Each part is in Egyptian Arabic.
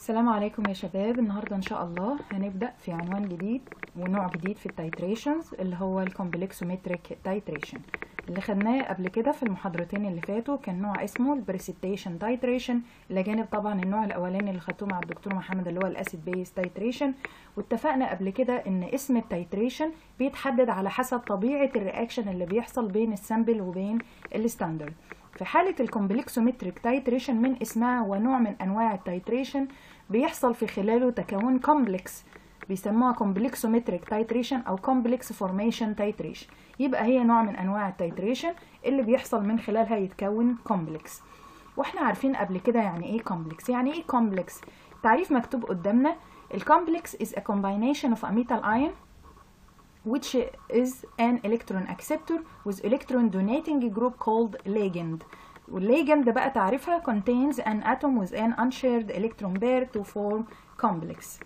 السلام عليكم يا شباب النهارده ان شاء الله هنبدا في عنوان جديد ونوع جديد في التايتريشنز اللي هو الكومبلكسومتريك تايتريشن اللي خدناه قبل كده في المحاضرتين اللي فاتوا كان نوع اسمه البريسيتيشن تايتريشن الى جانب طبعا النوع الاولاني اللي خدتوه مع الدكتور محمد اللي هو الاسيد بيس تايتريشن واتفقنا قبل كده ان اسم التايتريشن بيتحدد على حسب طبيعه الرياكشن اللي بيحصل بين السامبل وبين الستاندرد في حالة الكومبلكسومتريك تايتريشن من اسمها ونوع من أنواع التايتريشن بيحصل في خلاله تكون كومبلكس بيسموها كومبلكسومتريك تايتريشن أو كومبلكس فورميشن تايتريشن يبقى هي نوع من أنواع التايتريشن اللي بيحصل من خلالها يتكون كومبلكس واحنا عارفين قبل كده يعني ايه كومبلكس يعني ايه كومبلكس تعريف مكتوب قدامنا الكومبلكس is a combination of a metal ion which is an electron acceptor with electron donating group called ligand والligand بقى تعريفها contains an atom with an unshared electron pair to form complex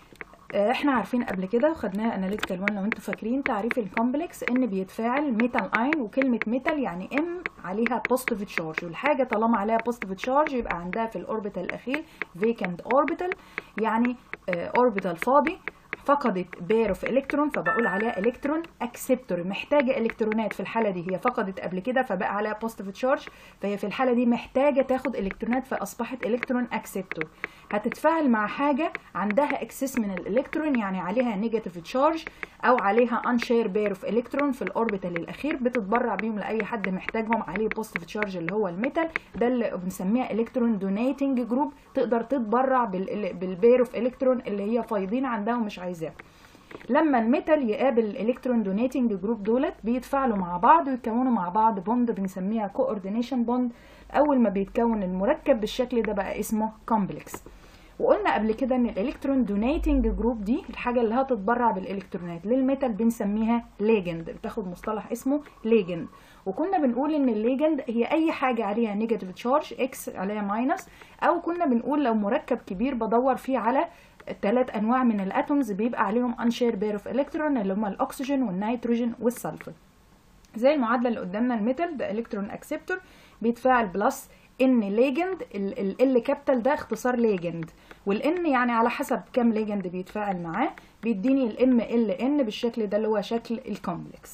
احنا عارفين قبل كده وخدناها اناليتيكال 1 لو انتوا فاكرين تعريف الكومبلكس ان بيتفاعل ميتال اين وكلمه ميتال يعني ام عليها بوزيتيف تشارج والحاجه طالما عليها بوزيتيف تشارج يبقى عندها في الاوربيتال الاخير فيكنت اوربيتال يعني اوربيتال فاضي فقدت بير اوف الكترون فبقول عليها الكترون اكسبتور محتاجه الكترونات في الحاله دي هي فقدت قبل كده فبقى عليها بوزيتيف تشارج فهي في الحاله دي محتاجه تاخد الكترونات فاصبحت الكترون اكسبتور هتتفاعل مع حاجه عندها اكسس من الالكترون يعني عليها نيجاتيف تشارج او عليها انشير بير اوف الكترون في الاوربيتال الاخير بتتبرع بيهم لاي حد محتاجهم عليه بوزيتيف تشارج اللي هو الميتال ده اللي بنسميها الكترون دونيتنج جروب تقدر تتبرع بالبير اوف الكترون اللي هي فايضين عندها ومش عايزاه لما الميتال يقابل الالكترون دونيتنج جروب دولت بيتفاعلوا مع بعض ويكونوا مع بعض بوند بنسميها كوردينيشن بوند اول ما بيتكون المركب بالشكل ده بقى اسمه كومبلكس وقلنا قبل كده ان الالكترون دونيتنج جروب دي الحاجه اللي هتتبرع بالالكترونات للميتال بنسميها ليجند بتاخد مصطلح اسمه ليجند وكنا بنقول ان الليجند هي اي حاجه عليها نيجاتيف تشارج اكس عليها ماينس او كنا بنقول لو مركب كبير بدور فيه على ثلاث انواع من الاتومز بيبقى عليهم انشير بير اوف الكترون اللي هم الاكسجين والنيتروجين والسلفر زي المعادله اللي قدامنا الميتال ده الكترون اكسبتور بيتفاعل بلس ان ليجند ال كابيتال ده اختصار ليجند والان يعني على حسب كام ليجند بيتفاعل معاه بيديني الام ال ان بالشكل ده اللي هو شكل الكومبلكس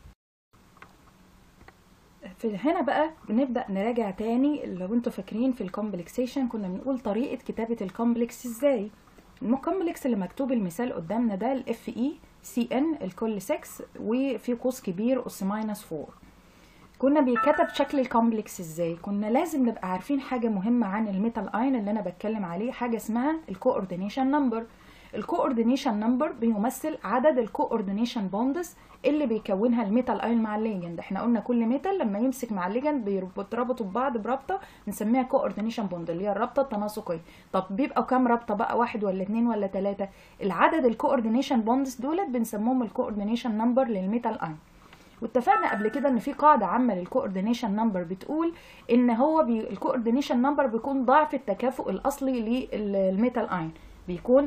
في هنا بقى بنبدا نراجع تاني لو انتوا فاكرين في الكومبلكسيشن كنا بنقول طريقه كتابه الكومبلكس ازاي الكومبلكس اللي مكتوب المثال قدامنا ده الاف اي سي ان الكل 6 وفي قوس كبير اس ماينس 4 كنا بيتكتب شكل الكومبلكس ازاي كنا لازم نبقى عارفين حاجه مهمه عن الميتال اين اللي انا بتكلم عليه حاجه اسمها الكوردينيشن نمبر الكوردينيشن نمبر بيمثل عدد الكوردينيشن بوندز اللي بيكونها الميتال اين مع الليجند احنا قلنا كل ميتال لما يمسك مع الليجند بيربطوا ببعض برابطه بنسميها كوردينيشن بوند اللي هي الرابطه التناسقيه طب بيبقى كام رابطه بقى واحد ولا اتنين ولا تلاته العدد الكوردينيشن بوندز دولت بنسموهم الكوردينيشن نمبر للميتال اين واتفقنا قبل كده ان في قاعده عامه للكوردينيشن نمبر بتقول ان هو بي الكوردينيشن نمبر بيكون ضعف التكافؤ الاصلي للميتال اين بيكون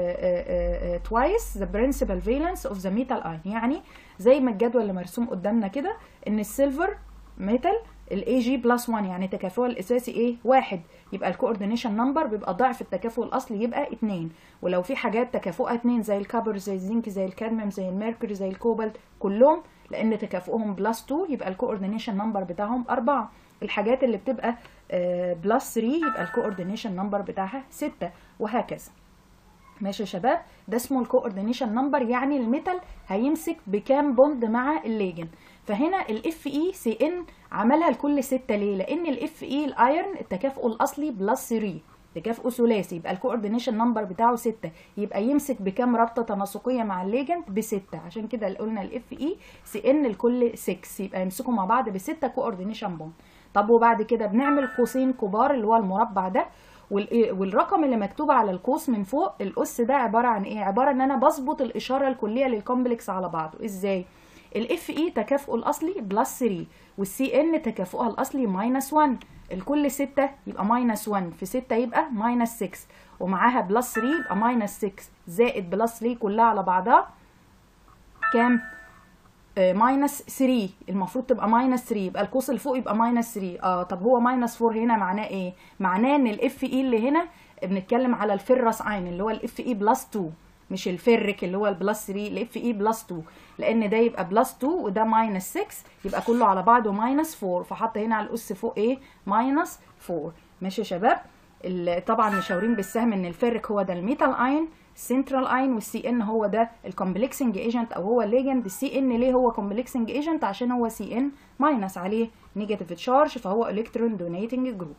توايس ذا برنسبل فالنس اوف ذا ميتال اين يعني زي ما الجدول اللي مرسوم قدامنا كده ان السيلفر ميتال الاي جي بلس 1 يعني تكافؤها الاساسي ايه واحد يبقى الكوردينيشن نمبر بيبقى ضعف التكافؤ الاصلي يبقى 2 ولو في حاجات تكافؤها 2 زي الكبر زي الزنك زي الكادميوم زي الميركوري زي الكوبالت كلهم لان تكافؤهم بلس 2 يبقى الكوردينيشن نمبر بتاعهم 4 الحاجات اللي بتبقى بلس 3 يبقى الكوردينيشن نمبر بتاعها 6 وهكذا ماشي يا شباب ده اسمه الكوردينيشن نمبر يعني الميتال هيمسك بكام بوند مع الليجن فهنا الاف اي سي ان عملها لكل 6 ليه لان الاف اي الايرن التكافؤ الاصلي بلس 3 تكافؤ ثلاثي يبقى الكوردينيشن نمبر بتاعه 6 يبقى يمسك بكام رابطه تناسقيه مع الليجند ب 6 عشان كده قلنا الاف اي سي ان لكل 6 يبقى يمسكوا مع بعض ب 6 كوردينيشن بوند طب وبعد كده بنعمل قوسين كبار اللي هو المربع ده والرقم اللي مكتوب على القوس من فوق الاس ده عباره عن ايه عباره ان انا بظبط الاشاره الكليه للكومبلكس على بعضه ازاي الاف اي تكافؤه الاصلي بلس 3 والسي ان تكافؤها الاصلي ماينس 1 الكل 6 يبقى ماينس 1 في 6 يبقى ماينس 6 ومعاها بلس 3 يبقى ماينس 6 زائد بلس 3 كلها على بعضها كام ماينس 3 المفروض تبقى ماينس 3 يبقى القوس اللي فوق يبقى ماينس 3 اه طب هو ماينس 4 هنا معناه ايه معناه ان الاف اي اللي هنا بنتكلم على الفرس عين اللي هو الاف اي بلس 2 مش الفرك اللي هو البلس 3 الاف اي بلس 2 لان ده يبقى بلس 2 وده ماينس 6 يبقى كله على بعضه ماينس 4 فحط هنا على الاس فوق ايه ماينس 4 ماشي يا شباب ال- طبعا مشاورين بالسهم ان الفرك هو ده الميتال اين السنترال اين والسي ان هو ده الكومبلكسنج ايجنت او هو الليجند السي ان ليه هو كومبلكسنج ايجنت عشان هو سي ان ماينس عليه نيجاتيف تشارج فهو الكترون دونيتنج جروب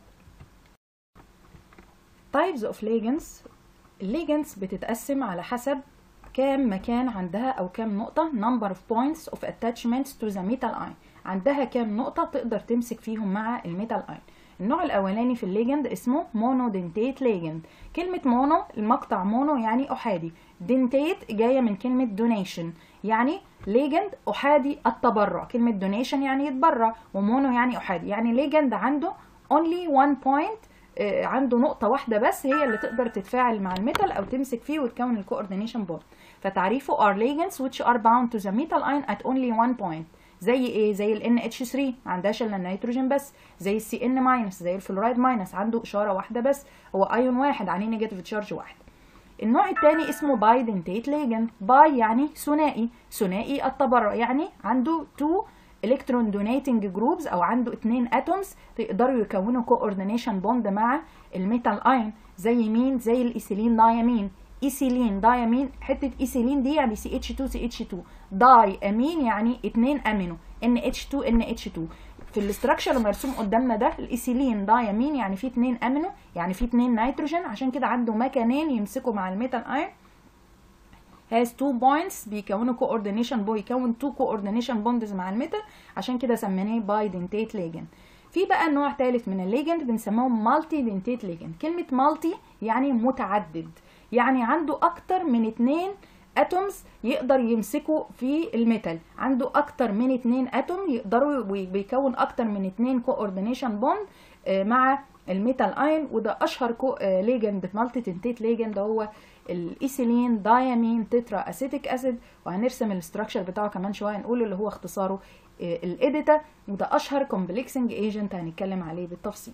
تايبز اوف ليجندز الليجندز بتتقسم على حسب كام مكان عندها او كام نقطة number of points of attachments to the metal ion عندها كام نقطة تقدر تمسك فيهم مع الميتال اين النوع الاولاني في الليجند اسمه مونودنتيت ليجند كلمة مونو المقطع مونو يعني احادي دنتيت جاية من كلمة دونيشن يعني ليجند احادي التبرع كلمة دونيشن يعني يتبرع ومونو يعني احادي يعني ليجند عنده only one point آه، عنده نقطة واحدة بس هي اللي تقدر تتفاعل مع الميتال أو تمسك فيه وتكون الكوردينيشن بوند فتعريفه are ligands which are bound to the metal ion at only one point زي ايه زي ال NH3 ما عندهاش الا النيتروجين بس زي السي ان ماينس زي الفلورايد ماينس عنده اشاره واحده بس هو ايون واحد عليه نيجاتيف تشارج واحد النوع الثاني اسمه باي دنتيت ليجند باي يعني ثنائي ثنائي التبرع يعني عنده تو الكترون دونيتنج جروبز او عنده اتنين اتومز يقدروا يكونوا كوردينيشن بوند مع الميتال اين زي مين زي الايثيلين دايامين ايثيلين دايامين حته ايثيلين دي يعني سي اتش 2 سي اتش 2 داي امين يعني اتنين امينو ان اتش 2 ان اتش 2 في الاستراكشر المرسوم قدامنا ده الايثيلين دايامين يعني فيه اتنين امينو يعني فيه اتنين نيتروجين عشان كده عنده مكانين يمسكوا مع الميتال اين has two points بيكونوا coordination بو يكون two coordination bonds مع الميتال عشان كده سميناه بايدنتيت ليجند في بقى نوع ثالث من الليجند بنسموهم مالتي دنتيت ليجند كلمة مالتي يعني متعدد يعني عنده أكتر من اتنين اتومز يقدر يمسكوا في الميتال عنده اكتر من اتنين اتوم يقدروا بيكون اكتر من اتنين كوردينيشن بوند مع الميتال اين وده اشهر كو ليجند مالتي تنتيت ليجند هو الايثيلين دايامين تترا اسيتيك اسيد وهنرسم الاستراكشر بتاعه كمان شويه نقول اللي هو اختصاره الاديتا وده اشهر كومبلكسنج ايجنت هنتكلم عليه بالتفصيل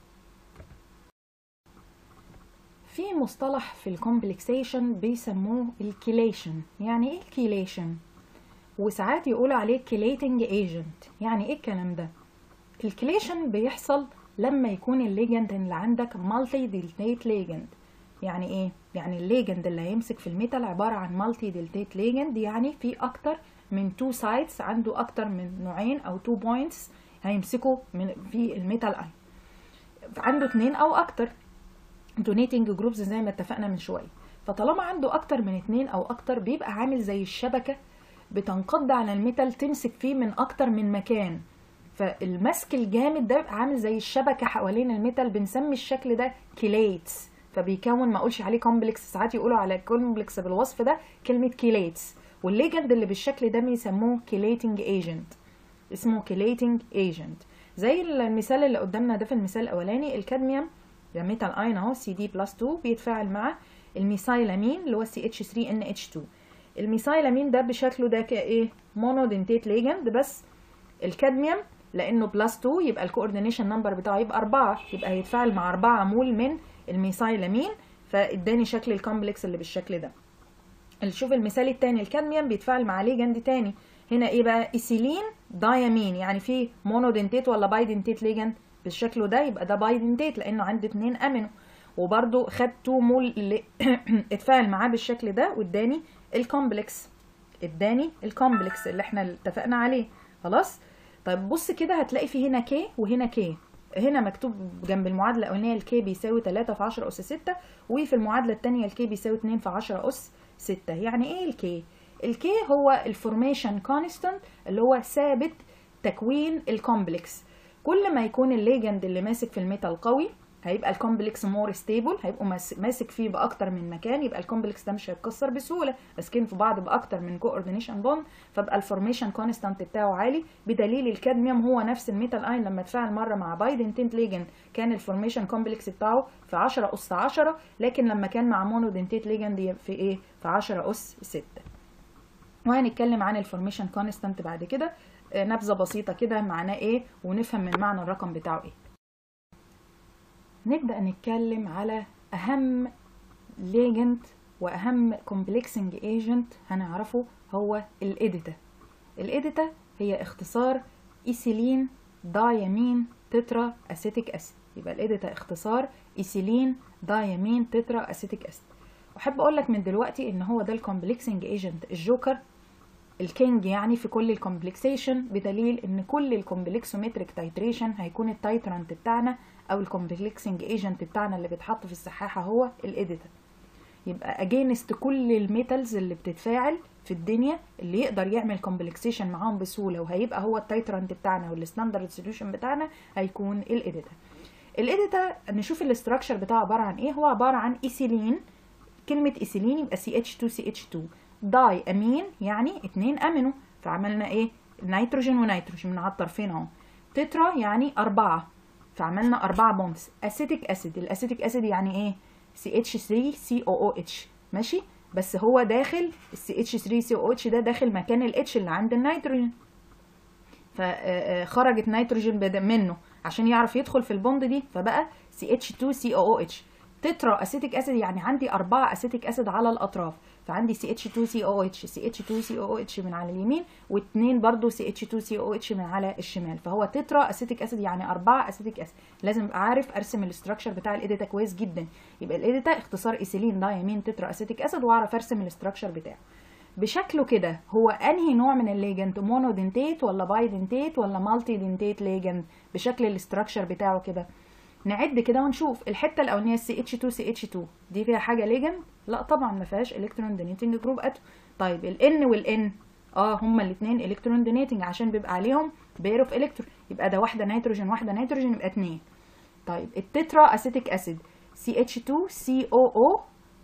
في مصطلح في الكومبلكسيشن بيسموه الكيليشن يعني ايه الكيليشن وساعات يقولوا عليه كيليتنج ايجنت يعني ايه الكلام ده الكيليشن بيحصل لما يكون الليجند اللي عندك مالتي ديلتيت ليجند يعني ايه يعني الليجند اللي هيمسك في الميتال عباره عن مالتي ديلتيت ليجند يعني في اكتر من تو سايتس عنده اكتر من نوعين او تو بوينتس هيمسكوا من في الميتال اين عنده اتنين او اكتر دونيتنج جروبز زي ما اتفقنا من شويه فطالما عنده اكتر من اتنين او اكتر بيبقى عامل زي الشبكه بتنقض على الميتال تمسك فيه من اكتر من مكان فالمسك الجامد ده بيبقى عامل زي الشبكه حوالين الميتال بنسمي الشكل ده كيليتس فبيكون ما اقولش عليه كومبلكس ساعات يقولوا على كومبلكس بالوصف ده كلمه كيليتس والليجند اللي بالشكل ده بيسموه كيليتنج ايجنت اسمه كيليتنج ايجنت زي المثال اللي قدامنا ده في المثال الاولاني الكادميوم ده ميتال اين اهو سي دي بلس 2 بيتفاعل مع الميثايلامين اللي هو سي اتش 3 ان اتش 2 الميثايلامين ده بشكله ده كايه مونودنتيت ليجند بس الكادميوم لانه بلس 2 يبقى الكوردينيشن نمبر بتاعه يبقى 4 يبقى هيتفاعل مع 4 مول من الميثايلامين فاداني شكل الكومبلكس اللي بالشكل ده شوف المثال التاني الكادميوم بيتفاعل مع ليجند تاني هنا ايه بقى ايثيلين دايامين يعني في مونودنتيت ولا بايدنتيت ليجند بالشكل ده يبقى ده بايدنتيت لانه عنده اتنين امينو وبرده خد 2 مول اللي اتفاعل معاه بالشكل ده واداني الكومبلكس اداني الكومبلكس اللي احنا اتفقنا عليه خلاص طيب بص كده هتلاقي في هنا كي وهنا كي هنا مكتوب جنب المعادله الاولانيه الكي بيساوي 3 في 10 اس 6 وفي المعادله الثانيه الكي بيساوي 2 في 10 اس 6 يعني ايه الكي الكي هو الفورميشن كونستانت اللي هو ثابت تكوين الكومبلكس كل ما يكون الليجند اللي ماسك في الميتال قوي هيبقى الكومبلكس مور ستيبل هيبقوا ماسك فيه باكتر من مكان يبقى الكومبلكس ده مش هيتكسر بسهوله ماسكين في بعض باكتر من كوردينيشن بوند فبقى الفورميشن كونستانت بتاعه عالي بدليل الكادميوم هو نفس الميتال اين لما اتفاعل مره مع بايدنتيت ليجند كان الفورميشن كومبلكس بتاعه في 10 اس 10 لكن لما كان مع مونودنتيت ليجند في ايه في 10 اس 6 وهنتكلم عن الفورميشن كونستانت بعد كده آه، نبذه بسيطه كده معناه ايه ونفهم من معنى الرقم بتاعه ايه نبدا نتكلم على اهم ليجنت واهم كومبلكسنج ايجنت هنعرفه هو الاديتا الاديتا هي اختصار ايثيلين دايامين تترا اسيتيك اسيد يبقى الاديتا اختصار ايثيلين دايامين تترا اسيتيك اسيد واحب اقول لك من دلوقتي ان هو ده الكومبلكسنج ايجنت الجوكر الكينج يعني في كل الكومبلكسيشن بدليل ان كل الكومبلكسومتريك تايتريشن هيكون التايترانت بتاعنا او الكومبلكسنج ايجنت بتاعنا اللي بيتحط في السحاحه هو الاديتا يبقى اجينست كل الميتالز اللي بتتفاعل في الدنيا اللي يقدر يعمل كومبلكسيشن معاهم بسهوله وهيبقى هو التايترانت بتاعنا والستاندرد سوليوشن بتاعنا هيكون الاديتا الاديتا نشوف الاستراكشر بتاعه عباره عن ايه هو عباره عن ايثيلين كلمه ايثيلين يبقى CH2CH2 داي امين يعني اتنين امينو فعملنا ايه نيتروجين ونيتروجين من على الطرفين اهو تترا يعني أربعة فعملنا أربعة بونز أسيتيك أسيد الأسيتيك أسيد يعني إيه CH3COOH ماشي بس هو داخل ال CH3COOH ده داخل مكان ال H اللي عند النيتروجين فخرجت نيتروجين بد- منه عشان يعرف يدخل في البوند دي فبقى CH2COOH تترا اسيتيك اسيد يعني عندي أربعة اسيتيك اسيد على الأطراف فعندي CH2COOH CH2COOH من على اليمين واثنين برضو CH2COOH من على الشمال فهو تترا اسيتيك اسيد يعني أربعة اسيتيك اسيد لازم ابقى عارف ارسم الاستراكشر بتاع الاديتا كويس جدا يبقى الاديتا اختصار ايثيلين دايمين تترا اسيتيك اسيد واعرف ارسم الاستراكشر بتاعه بشكله كده هو انهي نوع من الليجند مونو دنتيت ولا باي دنتيت ولا مالتي دنتيت ليجند بشكل الاستراكشر بتاعه كده نعد كده ونشوف الحته الاولانيه سي اتش 2 سي اتش 2 دي فيها حاجه ليجند لا طبعا ما فيهاش الكترون دونيتنج جروب اتو طيب الان والان اه هما الاثنين الكترون دونيتنج عشان بيبقى عليهم بير اوف الكترون يبقى ده واحده نيتروجين واحده نيتروجين يبقى اتنين طيب التترا اسيتيك اسيد سي اتش 2 سي او او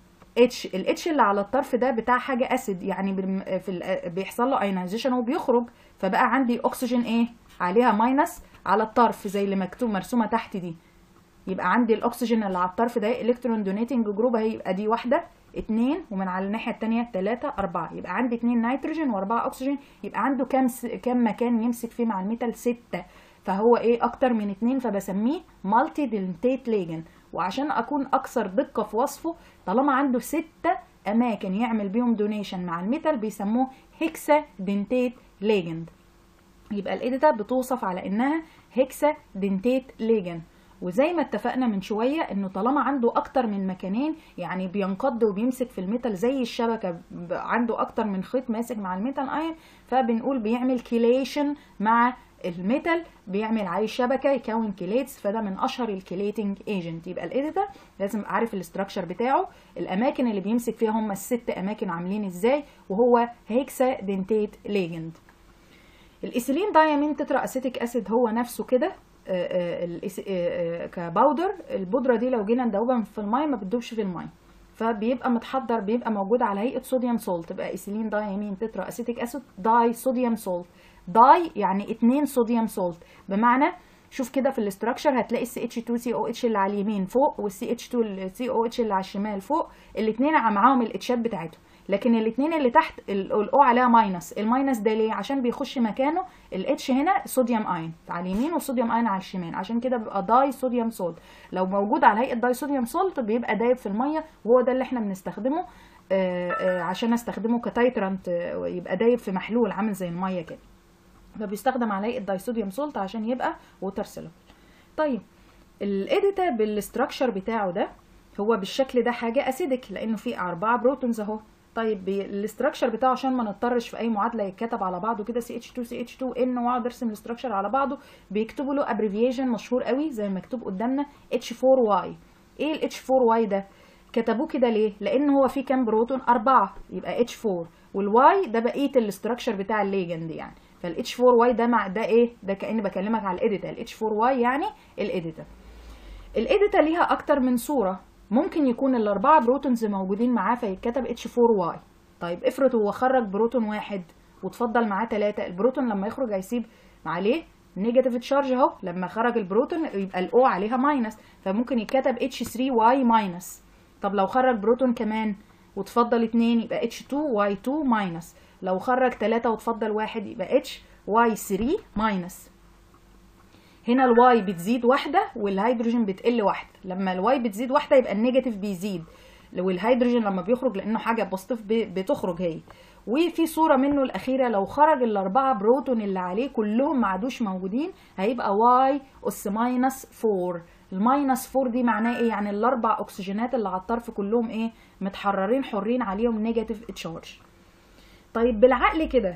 اتش الاتش اللي على الطرف ده بتاع حاجه اسيد يعني بالم- في ال- بيحصل له ايونايزيشن وبيخرج فبقى عندي اكسجين ايه عليها ماينس على الطرف زي اللي مكتوب مرسومه تحت دي يبقى عندي الاكسجين اللي على الطرف ده الكترون دونيتنج جروب هيبقى دي واحده اتنين ومن على الناحيه التانية تلاتة أربعة يبقى عندي اتنين نيتروجين وأربعة أكسجين يبقى عنده كام س... كام مكان يمسك فيه مع الميتال ستة فهو ايه أكتر من اتنين فبسميه مالتي دنتيت ليجن وعشان أكون أكثر دقة في وصفه طالما عنده ستة أماكن يعمل بيهم دونيشن مع الميتال بيسموه هيكسا دنتيت ليجند يبقى الإيديتا بتوصف على إنها هيكسا دنتيت ليجن وزي ما اتفقنا من شوية انه طالما عنده اكتر من مكانين يعني بينقض وبيمسك في الميتال زي الشبكة ب- عنده اكتر من خيط ماسك مع الميتال ايون فبنقول بيعمل كيليشن مع الميتال بيعمل عليه شبكة يكون كيليتس فده من اشهر الكيليتنج ايجنت يبقى الاديتا لازم أبقى عارف الاستراكشر بتاعه الاماكن اللي بيمسك فيها هم الست اماكن عاملين ازاي وهو هيكسا دنتيت ليجند الايثيلين دايامين تترا اسيتيك اسيد هو نفسه كده آه، آه، الإيس- آه، آه، كباودر البودره دي لو جينا ندوبها في الميه ما بتدوبش في الميه فبيبقى متحضر بيبقى موجود على هيئه صوديوم سولت تبقى ايثيلين دايامين تترا اسيتيك اسيد داي صوديوم سولت داي يعني اتنين صوديوم سولت بمعنى شوف كده في الاستراكشر هتلاقي السي اتش 2 سي او اتش اللي على اليمين فوق والسي اتش 2 سي او اتش اللي على الشمال فوق الاثنين معاهم الاتشات بتاعتهم لكن الاثنين اللي تحت الاو عليها ماينس الماينس ده ليه عشان بيخش مكانه الاتش هنا صوديوم اين على اليمين والصوديوم اين على الشمال عشان كده بيبقى داي صوديوم سولت لو موجود على هيئه داي صوديوم سولت بيبقى دايب في الميه وهو ده اللي احنا بنستخدمه آه، آه، عشان استخدمه كتايترانت آه، يبقى دايب في محلول عامل زي الميه كده فبيستخدم على هيئه دايصوديوم سولت عشان يبقى ووتر سيلبل طيب الاديتا بالاستراكشر بتاعه ده هو بالشكل ده حاجه اسيدك لانه فيه اربعه بروتونز اهو طيب بي- الاستراكشر بتاعه عشان ما نضطرش في اي معادله يتكتب على بعضه كده سي اتش 2 سي اتش 2 ان واقعد ارسم الاستراكشر على بعضه بيكتبوا له ابريفيشن مشهور قوي زي ما مكتوب قدامنا اتش 4 واي ايه الاتش 4 واي ده كتبوه كده ليه لان هو فيه كام بروتون اربعه يبقى اتش 4 والواي ده بقيه الاستراكشر بتاع الليجند يعني فالاتش 4 واي ده مع ده ايه ده كاني بكلمك على الاديتا الاتش 4 واي يعني الاديتا الاديتا ليها اكتر من صوره ممكن يكون الاربعه بروتونز موجودين معاه فيتكتب اتش 4 واي طيب افرض هو خرج بروتون واحد وتفضل معاه ثلاثة البروتون لما يخرج هيسيب عليه نيجاتيف تشارج اهو لما خرج البروتون يبقى الاو عليها ماينس فممكن يتكتب اتش 3 واي ماينس طب لو خرج بروتون كمان وتفضل اتنين يبقى اتش 2 واي 2 ماينس لو خرج 3 وتفضل واحد يبقى اتش واي 3 ماينس هنا الواي بتزيد واحده والهيدروجين بتقل واحده لما الواي بتزيد واحده يبقى النيجاتيف بيزيد والهيدروجين لما بيخرج لانه حاجه بوزيتيف بتخرج هي وفي صوره منه الاخيره لو خرج الاربعه بروتون اللي عليه كلهم ما عادوش موجودين هيبقى واي اس ماينس 4 الماينس 4 دي معناه ايه يعني الاربع اكسجينات اللي على الطرف كلهم ايه متحررين حرين عليهم نيجاتيف تشارج طيب بالعقل كده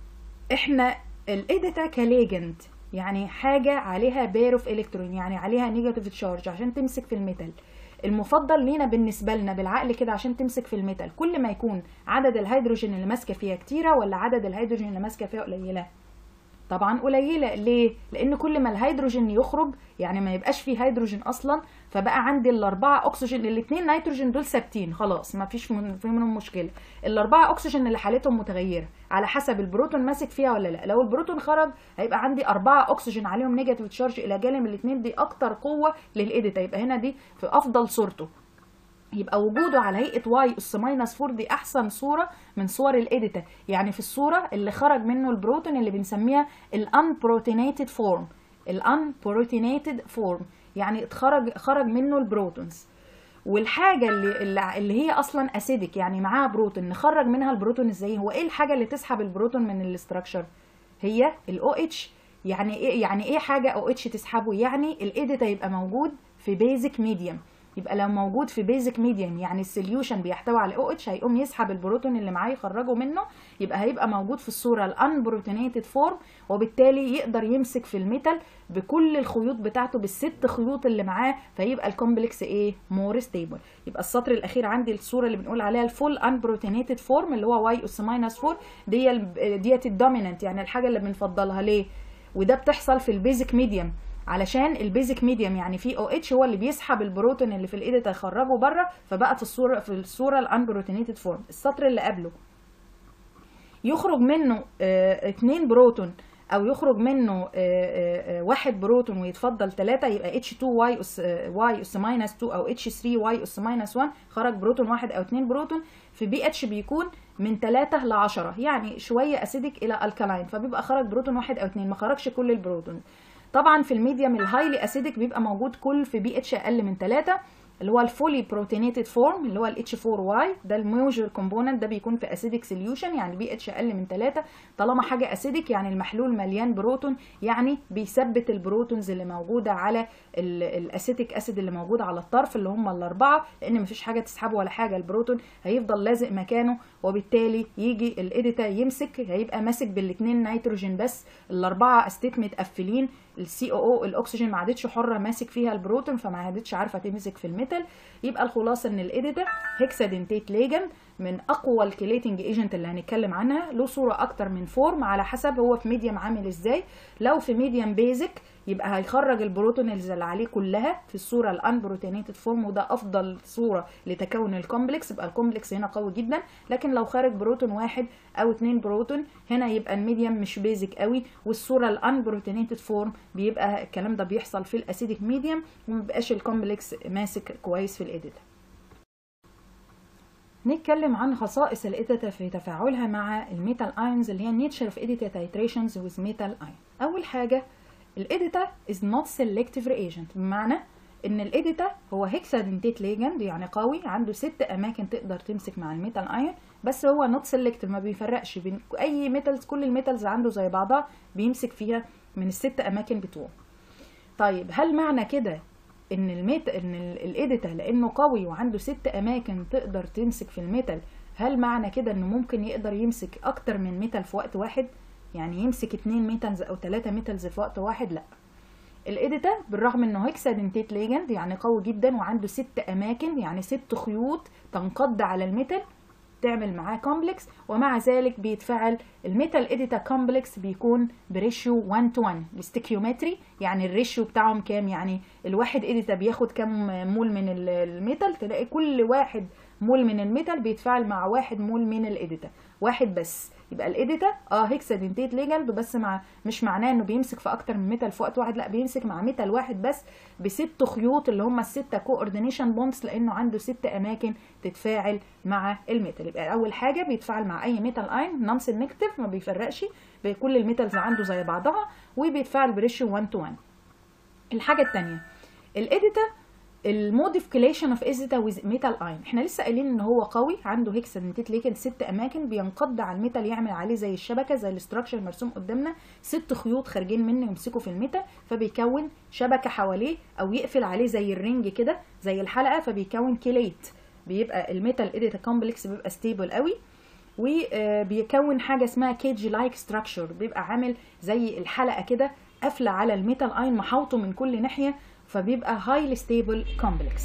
احنا الاديتا كليجند يعني حاجه عليها بير اوف الكترون يعني عليها نيجاتيف تشارج عشان تمسك في الميتال المفضل لينا بالنسبه لنا بالعقل كده عشان تمسك في الميتال كل ما يكون عدد الهيدروجين اللي ماسكه فيها كتيره ولا عدد الهيدروجين اللي ماسكه فيها قليله طبعا قليله ليه لان كل ما الهيدروجين يخرج يعني ما يبقاش فيه هيدروجين اصلا فبقى عندي الاربعه اكسجين الاثنين نيتروجين دول ثابتين خلاص ما فيش في منهم مشكله الاربعه اكسجين اللي حالتهم متغيره على حسب البروتون ماسك فيها ولا لا لو البروتون خرج هيبقى عندي اربعه اكسجين عليهم نيجاتيف تشارج الى جانب الاثنين دي اكتر قوه للايديتا يبقى هنا دي في افضل صورته يبقى وجوده على هيئه واي اس ماينس 4 دي احسن صوره من صور الايديتا يعني في الصوره اللي خرج منه البروتون اللي بنسميها الانبروتينيتد فورم الانبروتينيتد فورم يعني اتخرج خرج منه البروتونز والحاجه اللي اللي هي اصلا اسيدك يعني معاها بروتون نخرج منها البروتون ازاي هو ايه الحاجه اللي تسحب البروتون من الاستراكشر هي الاو اتش يعني ايه يعني ايه حاجه او اتش تسحبه يعني الايديتا يبقى موجود في بيزك ميديوم يبقى لو موجود في بيزك ميديم يعني السوليوشن بيحتوي على او اتش هيقوم يسحب البروتون اللي معاه يخرجه منه يبقى هيبقى موجود في الصوره الانبروتينيتد فورم وبالتالي يقدر يمسك في الميتال بكل الخيوط بتاعته بالست خيوط اللي معاه فيبقى الكومبلكس ايه مور ستيبل يبقى السطر الاخير عندي الصوره اللي بنقول عليها الفول انبروتينيتد فورم اللي هو واي اس ماينس 4 دي ديت الدوميننت يعني الحاجه اللي بنفضلها ليه وده بتحصل في البيزك ميديم علشان البيزك ميديم يعني في او اتش هو اللي بيسحب البروتون اللي في الايديتا يخرجه بره فبقت الصوره في الصوره الانبروتينيتد فورم السطر اللي قبله يخرج منه اه اتنين بروتون او يخرج منه اه اه واحد بروتون ويتفضل ثلاثة يبقى اتش 2 واي اس واي اس ماينس 2 او اتش 3 واي اس ماينس 1 خرج بروتون واحد او اتنين بروتون في بي اتش بيكون من 3 ل 10 يعني شويه اسيدك الى الكالاين فبيبقى خرج بروتون واحد او اتنين ما خرجش كل البروتون طبعا في الميديم الهايلي اسيدك بيبقى موجود كل في بي اتش اقل من 3 اللي هو الفولي بروتينيتد فورم اللي هو الاتش 4 واي ده الميجر كومبوننت ده بيكون في اسيدك سوليوشن يعني بي اتش اقل من 3 طالما حاجه اسيدك يعني المحلول مليان بروتون يعني بيثبت البروتونز اللي موجوده على الاسيتيك اسيد اللي موجود على الطرف اللي هم الاربعه لان مفيش حاجه تسحبه ولا حاجه البروتون هيفضل لازق مكانه وبالتالي يجي الايديتا يمسك هيبقى ماسك بالاثنين نيتروجين بس الاربعه استيت متقفلين السي او او الاكسجين ما عادتش حره ماسك فيها البروتون فما عادتش عارفه تمسك في الميتال يبقى الخلاصه ان الايديتا هيكسادنتيت ليجند من اقوى الكليتنج ايجنت اللي هنتكلم عنها له صوره اكتر من فورم على حسب هو في ميديم عامل ازاي لو في ميديم بيزك يبقى هيخرج البروتونز اللي عليه كلها في الصوره الانبروتينيتد فورم وده افضل صوره لتكون الكومبلكس يبقى الكومبلكس هنا قوي جدا لكن لو خارج بروتون واحد او اتنين بروتون هنا يبقى الميديم مش بيزك قوي والصوره الانبروتينيتد فورم بيبقى الكلام ده بيحصل في الاسيديك ميديم ومبقاش الكومبلكس ماسك كويس في الايديتا نتكلم عن خصائص الإيديتا في تفاعلها مع الميتال ايونز اللي هي nature of edita titrations with metal ion أول حاجة الإيديتا is not selective reagent بمعنى إن الإيديتا هو هيكسادنتيت ليجند يعني قوي عنده ست أماكن تقدر تمسك مع الميتال ايون بس هو not selective ما بيفرقش بين أي ميتالز كل الميتالز عنده زي بعضها بيمسك فيها من الست أماكن بتوعه طيب هل معنى كده ان الميت ان الايديتا لانه قوي وعنده ست اماكن تقدر تمسك في الميتال هل معنى كده انه ممكن يقدر يمسك اكتر من ميتال في وقت واحد يعني يمسك اتنين ميتالز او تلاتة ميتالز في وقت واحد لا الايديتا بالرغم انه هيكسادنتيت ليجند يعني قوي جدا وعنده ست اماكن يعني ست خيوط تنقض على الميتال تعمل معاه كومبلكس ومع ذلك بيتفعل الميتال ايديتا كومبلكس بيكون بريشيو 1 تو 1 الاستيكيومتري يعني الريشيو بتاعهم كام يعني الواحد اديتا بياخد كام مول من ال- الميتال تلاقي كل واحد مول من الميتال بيتفاعل مع واحد مول من الاديتا واحد بس يبقى الاديتا اه هيكسادنتيت ليجند بس مع مش معناه انه بيمسك في اكتر من ميتال في وقت واحد لا بيمسك مع ميتال واحد بس بست خيوط اللي هم الستة كوردينيشن بوندز لانه عنده ست اماكن تتفاعل مع الميتال يبقى اول حاجه بيتفاعل مع اي ميتال اين نون سيلكتيف ما بيفرقش كل الميتالز عنده زي بعضها وبيتفاعل بريشيو 1 تو 1 الحاجه الثانيه الاديتا الموديفيكيشن اوف ازيتا ويز ميتال اين احنا لسه قايلين ان هو قوي عنده هيكسادنتيت ليكن ست اماكن بينقض على الميتال يعمل عليه زي الشبكه زي الاستراكشر مرسوم قدامنا ست خيوط خارجين منه يمسكوا في الميتال فبيكون شبكه حواليه او يقفل عليه زي الرنج كده زي الحلقه فبيكون كيليت بيبقى الميتال اديتا كومبلكس بيبقى ستيبل قوي وبيكون حاجه اسمها كيج لايك ستراكشر بيبقى عامل زي الحلقه كده قافله على الميتال اين محاوطه من كل ناحيه فبيبقى highly stable complex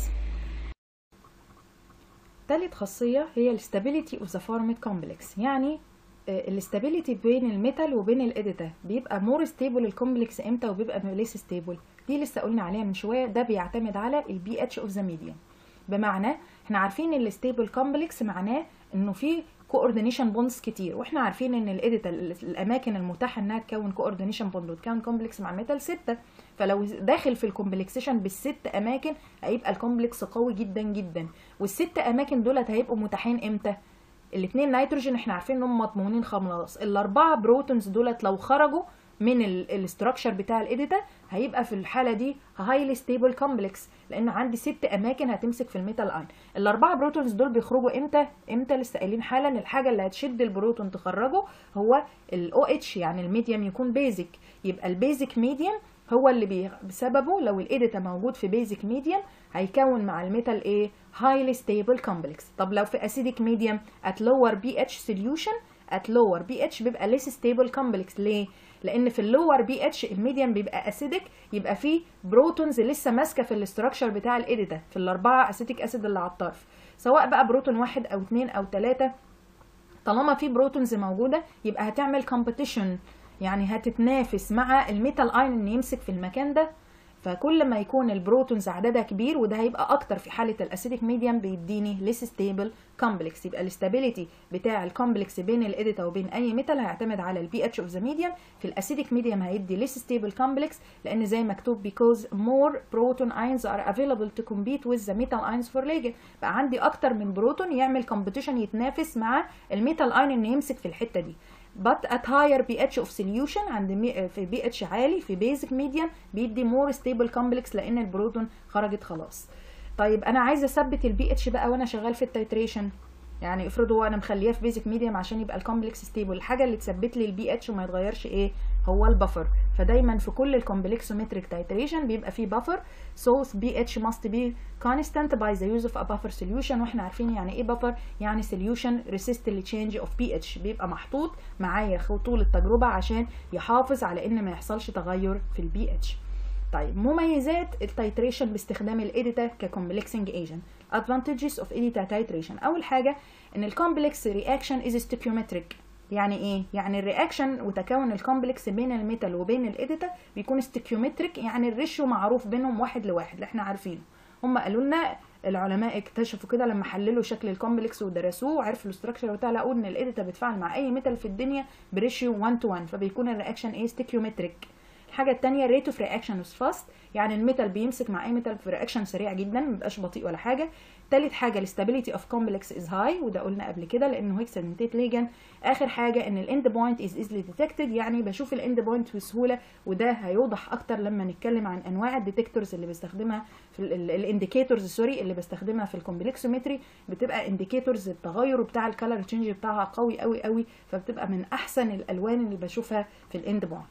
تالت خاصية هي الاستابيليتي اوف ذا فورميت كومبلكس يعني الاستابيليتي بين الميتال وبين الاديتا بيبقى مور ستيبل الكومبلكس امتى وبيبقى ليس ستيبل دي لسه قلنا عليها من شويه ده بيعتمد على البي اتش اوف ذا ميديوم بمعنى احنا عارفين ان الستيبل كومبلكس معناه انه في كوردينيشن بوندز كتير واحنا عارفين ان الاديتا الاماكن المتاحه انها تكون كوردينيشن بوند وتكون كومبلكس مع الميتال سته فلو داخل في الكومبلكسيشن بالست اماكن هيبقى الكومبلكس قوي جدا جدا والست اماكن دولت هيبقوا متاحين امتى الاثنين نيتروجين احنا عارفين ان هم مضمونين خلاص الاربعه بروتونز دولت لو خرجوا من الاستراكشر بتاع الاديتا هيبقى في الحاله دي هايلي ستيبل كومبلكس لان عندي ست اماكن هتمسك في الميتال اين الاربعه بروتونز دول بيخرجوا امتى امتى لسه قايلين حالا الحاجه اللي هتشد البروتون تخرجه هو الاو اتش يعني الميديم يكون بيزك يبقى البيزك ميديم هو اللي بي... بسببه لو الاديتا موجود في بيزك ميديم هيكون مع الميتال ايه هايلي ستيبل كومبلكس طب لو في اسيديك ميديم ات لور بي اتش سوليوشن ات لور بي اتش بيبقى ليس ستيبل كومبلكس ليه لان في اللور بي اتش الميديم بيبقى اسيدك يبقى فيه بروتونز لسه ماسكه في الاستراكشر بتاع الاديتا في الاربعه اسيتيك اسيد اللي على الطرف سواء بقى بروتون واحد او اتنين او تلاته طالما في بروتونز موجوده يبقى هتعمل كومبيتيشن يعني هتتنافس مع الميتال اين ان يمسك في المكان ده فكل ما يكون البروتونز عددها كبير وده هيبقى اكتر في حاله الاسيديك ميديم بيديني ليس ستيبل كومبلكس يبقى الاستابيليتي بتاع الكومبلكس بين الاديتا وبين اي ميتال هيعتمد على البي اتش اوف ذا ميديم في الاسيديك ميديم هيدي ليس ستيبل كومبلكس لان زي مكتوب because more proton ions are available to compete with the metal ions for ligand بقى عندي اكتر من بروتون يعمل كومبيتيشن يتنافس مع الميتال اين ان يمسك في الحته دي but at higher pH of solution عند مي في بي اتش عالي في basic medium بيدي more stable complex لان البروتون خرجت خلاص طيب انا عايزه اثبت البي اتش بقى وانا شغال في التيتريشن يعني افرضوا انا مخلياه في بيزك ميديم عشان يبقى الكومبلكس ستيبل الحاجه اللي تثبت لي البي اتش وما يتغيرش ايه هو البفر فدايما في كل الكومبلكسومتريك تايتريشن بيبقى فيه بفر so بي اتش must be constant by the use of a buffer solution واحنا عارفين يعني ايه بفر يعني solution resist the change of pH بيبقى محطوط معايا طول التجربه عشان يحافظ على ان ما يحصلش تغير في البي اتش طيب مميزات التيتريشن باستخدام الاديتا ككومبلكسنج ايجنت advantages of edita titration اول حاجه ان الكومبلكس رياكشن از ستيكيومتريك يعني ايه يعني الرياكشن وتكون الكومبلكس بين الميتال وبين الاديتا بيكون ستيكيومتريك يعني الريشيو معروف بينهم واحد لواحد اللي احنا عارفينه هم قالوا لنا العلماء اكتشفوا كده لما حللوا شكل الكومبلكس ودرسوه وعرفوا الاستراكشر بتاعه لقوا ان الاديتا بتفاعل مع اي ميتال في الدنيا بريشيو 1 تو 1 فبيكون الرياكشن ايه ستيكيومتريك الحاجه الثانيه ريت اوف رياكشن از فاست يعني الميتال بيمسك مع اي ميتال في رياكشن سريع جدا ما بيبقاش بطيء ولا حاجه تالت حاجه الاستابيليتي اوف كومبلكس از هاي وده قلنا قبل كده لانه هيكسنتيت ليجن اخر حاجه ان الاند بوينت از ايزلي ديتكتد يعني بشوف الاند بوينت بسهوله وده هيوضح اكتر لما نتكلم عن انواع الديتكتورز اللي بستخدمها في الانديكيتورز سوري اللي بستخدمها في الكومبلكسومتري بتبقى انديكيتورز التغير بتاع الكالر تشينج بتاعها قوي قوي قوي فبتبقى من احسن الالوان اللي بشوفها في الاند بوينت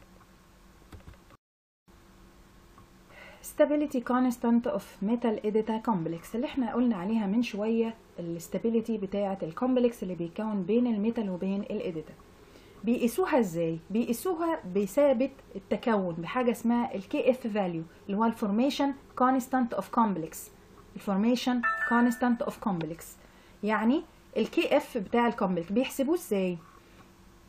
stability constant of metal edita complex اللي احنا قلنا عليها من شوية الاستابيليتي بتاعة الكومبلكس اللي بيكون بين الميتال وبين الاديتا بيقيسوها ازاي بيقيسوها بثابت التكون بحاجة اسمها الكي اف فاليو اللي هو الفورميشن كونستانت اوف كومبلكس الفورميشن كونستانت اوف كومبلكس يعني الكي اف بتاع الكومبلكس بيحسبوه ازاي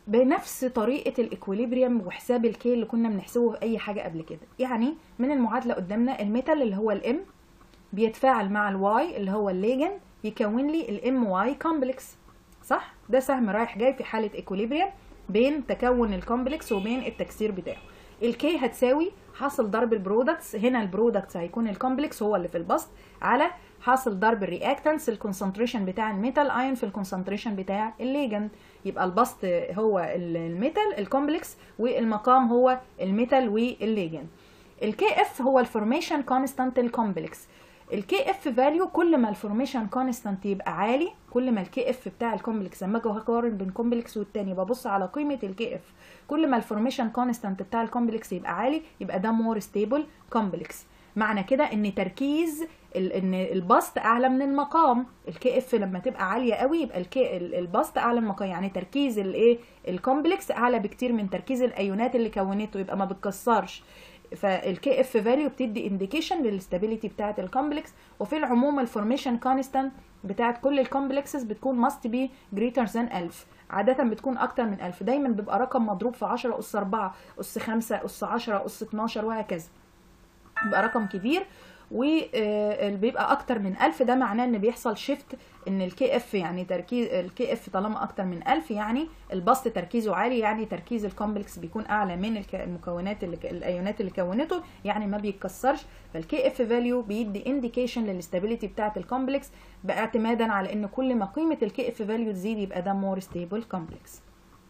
بنفس طريقه الاكوليبريم وحساب الكي اللي كنا بنحسبه في اي حاجه قبل كده يعني من المعادله قدامنا الميتال اللي هو الام بيتفاعل مع الواي اللي هو الليجن يكون لي الام واي كومبلكس صح ده سهم رايح جاي في حاله اكوليبريم بين تكون الكومبلكس وبين التكسير بتاعه الكي هتساوي حاصل ضرب البرودكتس هنا البرودكتس هيكون الكومبلكس هو اللي في البسط على حاصل ضرب الرياكتنس الكونسنتريشن بتاع الميتال ايون في الكونسنتريشن بتاع الليجند يبقى البسط هو الميتال الكومبلكس والمقام هو الميتال والليجند الكي اف هو الفورميشن كونستانت الكومبلكس الكي اف فاليو كل ما الفورميشن كونستانت يبقى عالي كل ما الكي اف بتاع الكومبلكس لما اجي اقارن بين كومبلكس والتاني ببص على قيمه الكي اف كل ما الفورميشن كونستانت بتاع الكومبلكس يبقى عالي يبقى ده مور ستيبل كومبلكس معنى كده ان تركيز ان البسط اعلى من المقام الكي اف لما تبقى عاليه قوي يبقى الكي البسط اعلى من المقام يعني تركيز الايه الكومبلكس اعلى بكتير من تركيز الايونات اللي كونته يبقى ما بتكسرش فالكي اف فاليو بتدي انديكيشن للاستابيليتي بتاعه الكومبلكس وفي العموم الفورميشن كونستانت بتاعه كل الكومبلكسز بتكون ماست بي جريتر ذان 1000 عادة بتكون أكتر من 1000 دايما بيبقى رقم مضروب في 10 أس 4 أس 5 أس 10 أس 12 وهكذا بيبقى رقم كبير وبيبقى اكتر من 1000 ده معناه ان بيحصل شيفت ان الكي اف يعني تركيز الكي اف طالما اكتر من 1000 يعني البسط تركيزه عالي يعني تركيز الكومبلكس بيكون اعلى من المكونات اللي الايونات اللي كونته يعني ما بيتكسرش فالكي اف فاليو بيدي انديكيشن للاستابيليتي بتاعه الكومبلكس باعتمادا على ان كل ما قيمه الكي اف فاليو تزيد يبقى ده مور ستيبل كومبلكس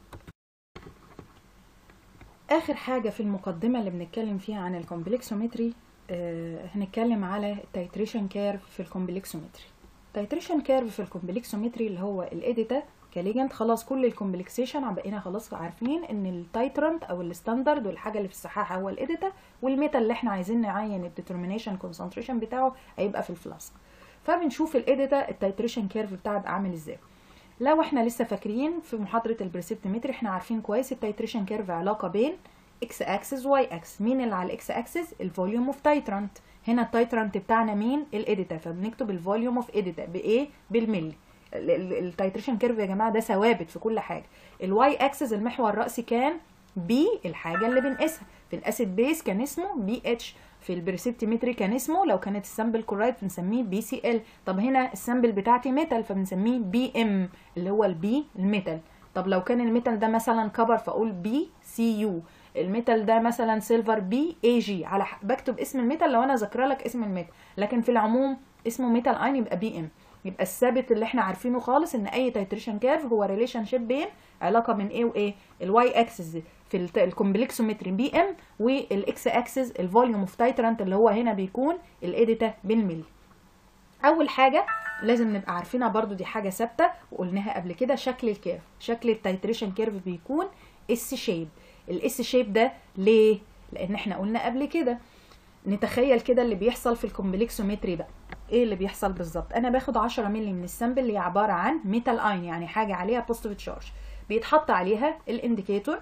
اخر حاجه في المقدمه اللي بنتكلم فيها عن الكومبلكسومتري آه هنتكلم على التايتريشن كيرف في الكومبلكسومتري التايتريشن كيرف في الكومبلكسومتري اللي هو الاديتا كليجنت خلاص كل الكومبلكسيشن بقينا خلاص عارفين ان التايترنت او الستاندرد والحاجه اللي في الصحاحه هو الاديتا والميتال اللي احنا عايزين نعين الديترمينيشن كونسنتريشن بتاعه هيبقى في الفلاسك فبنشوف الاديتا التايتريشن كيرف بتاعه بقى عامل ازاي لو احنا لسه فاكرين في محاضره البريسبتمتري احنا عارفين كويس التايتريشن كيرف علاقه بين اكس اكسس واي اكس مين اللي على الاكس اكسس الفوليوم اوف تايترنت هنا التايترنت بتاعنا مين الاديتا فبنكتب الفوليوم اوف اديتا بايه بالملي التايتريشن كيرف يا جماعه ده ثوابت في كل حاجه الواي اكسس المحور الراسي كان بي الحاجه اللي بنقيسها في الاسيد بيس كان اسمه بي اتش في البريسبتيمتري كان اسمه لو كانت السامبل كورايت بنسميه بي سي ال طب هنا السامبل بتاعتي ميتال فبنسميه بي ام اللي هو البي الميتال طب لو كان الميتال ده مثلا كبر فاقول بي سي يو الميتال ده مثلا سيلفر بي اي جي على بكتب اسم الميتال لو انا ذاكره لك اسم الميتال لكن في العموم اسمه ميتال اين يبقى بي ام يبقى الثابت اللي احنا عارفينه خالص ان اي تايتريشن كيرف هو ريليشن شيب بين علاقه بين ايه وايه الواي اكسس في الكومبلكسومتري بي ام والاكس اكسس الفوليوم اوف تايترنت اللي هو هنا بيكون الاديتا بالملي اول حاجه لازم نبقى عارفينها برضو دي حاجه ثابته وقلناها قبل كده شكل الكيرف شكل التايتريشن كيرف بيكون اس شيب الاس شيب ده ليه لان احنا قلنا قبل كده نتخيل كده اللي بيحصل في الكومبلكسومتري بقى ايه اللي بيحصل بالظبط انا باخد 10 مللي من السامبل اللي هي عباره عن ميتال اين يعني حاجه عليها بوزيتيف تشارج بيتحط عليها الانديكيتور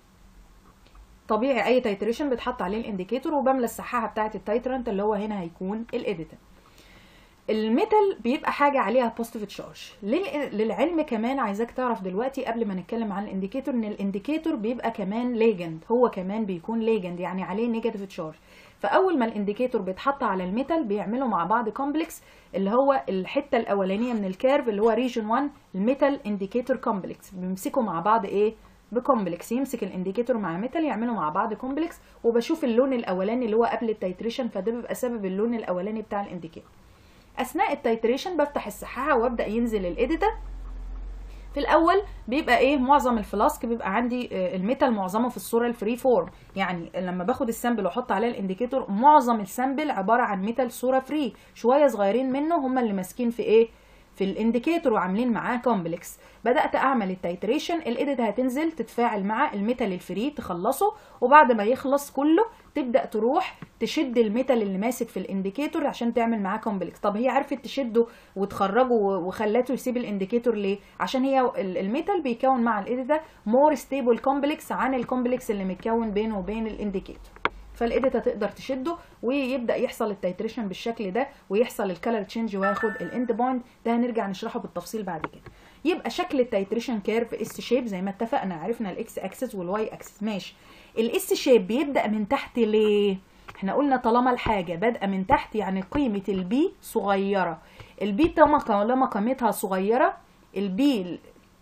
طبيعي اي تايتريشن بيتحط عليه الانديكيتور وبملى السحاحه بتاعه التايترنت اللي هو هنا هيكون الاديتر الميتال بيبقى حاجه عليها بوزيتيف تشارج للعلم كمان عايزاك تعرف دلوقتي قبل ما نتكلم عن الانديكيتور ان الانديكيتور بيبقى كمان ليجند هو كمان بيكون ليجند يعني عليه نيجاتيف تشارج فاول ما الانديكيتور بيتحط على الميتال بيعملوا مع بعض كومبلكس اللي هو الحته الاولانيه من الكيرف اللي هو ريجن 1 الميتال انديكيتور كومبلكس بيمسكوا مع بعض ايه بكومبلكس يمسك الانديكيتور مع ميتال يعملوا مع بعض كومبلكس وبشوف اللون الاولاني اللي هو قبل التايتريشن فده بيبقى سبب اللون الاولاني بتاع الانديكيتور اثناء التايتريشن بفتح السحاحه وابدا ينزل الاديتا في الاول بيبقى ايه معظم الفلاسك بيبقى عندي الميتال معظمه في الصوره الفري فورم يعني لما باخد السامبل واحط عليه الانديكيتور معظم السامبل عباره عن ميتال صوره فري شويه صغيرين منه هم اللي ماسكين في ايه في الانديكيتور وعاملين معاه كومبلكس بدات اعمل التايتريشن الايديت هتنزل تتفاعل مع الميتال الفري تخلصه وبعد ما يخلص كله تبدا تروح تشد الميتال اللي ماسك في الانديكيتور عشان تعمل معاه كومبلكس طب هي عرفت تشده وتخرجه وخلته يسيب الانديكيتور ليه عشان هي الميتال بيكون مع الايديت ده مور ستيبل كومبلكس عن الكومبلكس اللي متكون بينه وبين الانديكيتور فالاديتا تقدر تشده ويبدا يحصل التيتريشن بالشكل ده ويحصل الكالر تشينج وياخد الاند بوينت ده هنرجع نشرحه بالتفصيل بعد كده يبقى شكل التيتريشن كيرف اس شيب زي ما اتفقنا عرفنا الاكس اكسس والواي اكسس ماشي الاس شيب بيبدا من تحت ليه احنا قلنا طالما الحاجه بادئه من تحت يعني قيمه البي صغيره البي طالما قيمتها صغيره البي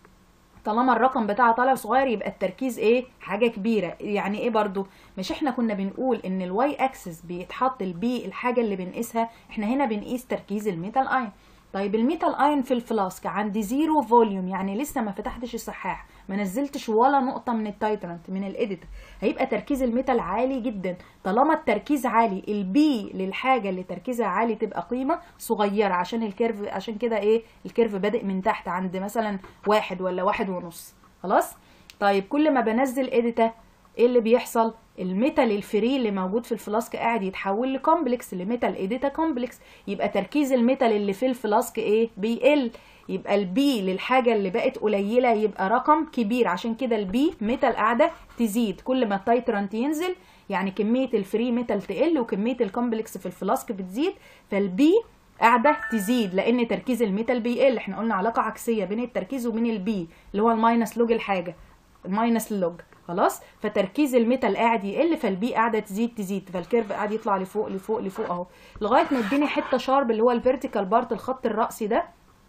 طالما الرقم بتاعها طالع صغير يبقى التركيز ايه حاجه كبيره يعني ايه برضو مش احنا كنا بنقول ان الواي اكسس بيتحط البي الحاجه اللي بنقيسها احنا هنا بنقيس تركيز الميتال ايون طيب الميتال ايون في الفلاسك عندي زيرو فوليوم يعني لسه ما فتحتش السحاح ما نزلتش ولا نقطه من التايترنت من الاديتور هيبقى تركيز الميتال عالي جدا طالما التركيز عالي البي للحاجه اللي تركيزها عالي تبقى قيمه صغيره عشان الكيرف عشان كده ايه الكيرف بادئ من تحت عند مثلا واحد ولا واحد ونص خلاص طيب كل ما بنزل اديتا ايه اللي بيحصل الميتال الفري اللي موجود في الفلاسك قاعد يتحول لكومبلكس لميتال اديتا كومبلكس يبقى تركيز الميتال اللي في الفلاسك ايه بيقل يبقى البي للحاجة اللي بقت قليلة يبقى رقم كبير عشان كده البي ميتال قاعدة تزيد كل ما التايترانت ينزل يعني كمية الفري ميتال تقل وكمية الكومبلكس في الفلاسك بتزيد فالبي قاعدة تزيد لأن تركيز الميتال بيقل احنا قلنا علاقة عكسية بين التركيز وبين البي اللي هو الماينس لوج الحاجة الماينس لوج خلاص فتركيز الميتال قاعد يقل فالبي قاعده تزيد تزيد فالكيرف قاعد يطلع لفوق لفوق لفوق اهو لغايه ما اديني حته شارب اللي هو الفيرتيكال بارت الخط الرأسي ده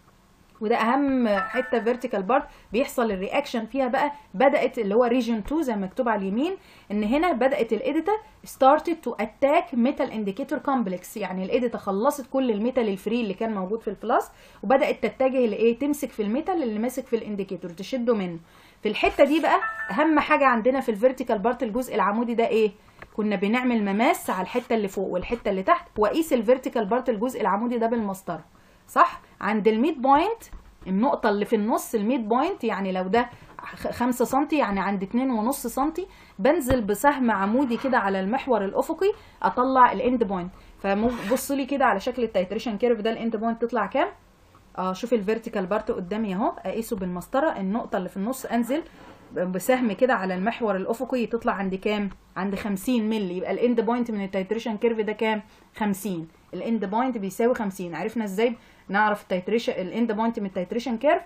وده اهم حته فيرتيكال بارت بيحصل الرياكشن فيها بقى بدات اللي هو ريجن 2 زي ما مكتوب على اليمين ان هنا بدات الاديتا ستارتد تو اتاك ميتال انديكيتور كومبلكس يعني الاديتا خلصت كل الميتال الفري اللي كان موجود في الفلاس وبدات تتجه لايه تمسك في الميتال اللي ماسك في الانديكيتور تشده منه في الحته دي بقى اهم حاجه عندنا في الفيرتيكال بارت الجزء العمودي ده ايه كنا بنعمل مماس على الحته اللي فوق والحته اللي تحت واقيس الفيرتيكال بارت الجزء العمودي ده بالمسطره صح عند الميد بوينت النقطة اللي في النص الميد بوينت يعني لو ده خمسة سنتي يعني عند اتنين ونص سنتي بنزل بسهم عمودي كده على المحور الأفقي أطلع الإند بوينت فبص لي كده على شكل التيتريشن كيرف ده الإند بوينت تطلع كام؟ اه شوف الفيرتيكال بارت قدامي اهو اقيسه بالمسطره النقطه اللي في النص انزل بسهم كده على المحور الافقي تطلع عند كام عند 50 مللي يبقى الاند بوينت من التيتريشن كيرف ده كام 50 الاند بوينت بيساوي 50 عرفنا ازاي نعرف التيتريشن الاند بوينت من التيتريشن كيرف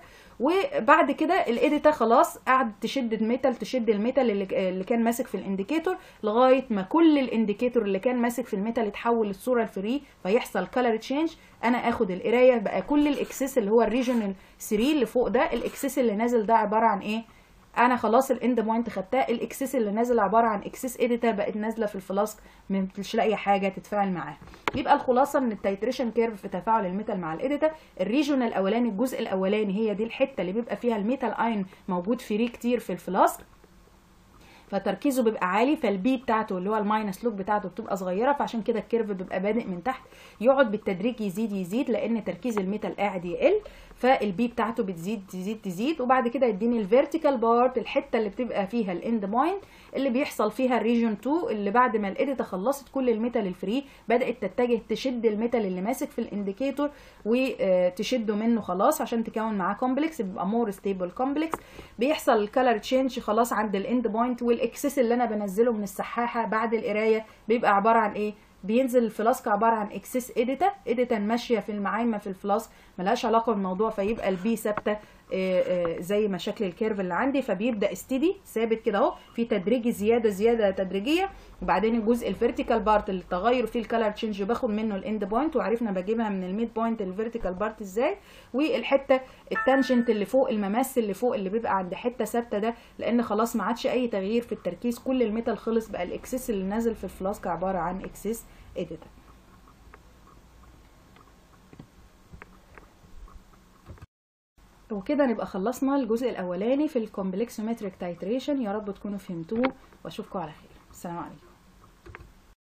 وبعد كده الاديتا خلاص قعد تشد الميتال تشد الميتال اللي, اللي كان ماسك في الانديكيتور لغايه ما كل الانديكيتور اللي كان ماسك في الميتال يتحول للصوره الفري فيحصل كلر تشينج انا اخد القرايه بقى كل الاكسس اللي هو الريجونال 3 اللي فوق ده الاكسس اللي نازل ده عباره عن ايه انا خلاص الاند بوينت خدتها الاكسس اللي نازل عباره عن اكسس اديتا بقت نازله في الفلاسك مش لاقي حاجه تتفاعل معاها يبقى الخلاصه من التيتريشن كيرف في تفاعل الميتال مع الاديتا الريجون الاولاني الجزء الاولاني هي دي الحته اللي بيبقى فيها الميتال اين موجود فري كتير في الفلاسك فتركيزه بيبقى عالي فالبي بتاعته اللي هو الماينس لوك بتاعته بتبقى صغيره فعشان كده الكيرف بيبقى بادئ من تحت يقعد بالتدريج يزيد يزيد لان تركيز الميتال قاعد يقل فالبي بتاعته بتزيد تزيد تزيد وبعد كده يديني الفيرتيكال بارت الحته اللي بتبقى فيها الاند بوينت اللي بيحصل فيها الريجون 2 اللي بعد ما الاديتا خلصت كل الميتال الفري بدات تتجه تشد الميتال اللي ماسك في الانديكيتور وتشده منه خلاص عشان تكون معاه كومبلكس بيبقى مور ستيبل كومبلكس بيحصل الكالر تشينج خلاص عند الاند بوينت والاكسس اللي انا بنزله من السحاحه بعد القرايه بيبقى عباره عن ايه بينزل الفلاسك عباره عن اكسس اديتا اديتا ماشيه في المعايمه في الفلاسك ملهاش علاقه بالموضوع فيبقى البي ثابته زي ما شكل الكيرف اللي عندي فبيبدا استدي ثابت كده اهو في تدريجي زياده زياده تدريجيه وبعدين الجزء الفيرتيكال بارت اللي التغير فيه الكالر تشينج باخد منه الاند بوينت وعرفنا بجيبها من الميد بوينت الفيرتيكال بارت ازاي والحته التانجنت اللي فوق المماس اللي فوق اللي بيبقى عند حته ثابته ده لان خلاص ما عادش اي تغيير في التركيز كل الميتال خلص بقى الاكسس اللي نازل في الفلاسك عباره عن اكسس اديتا وكده نبقى خلصنا الجزء الاولاني في الكومبلكسومتريك تايتريشن يا رب تكونوا فهمتوه واشوفكم على خير السلام عليكم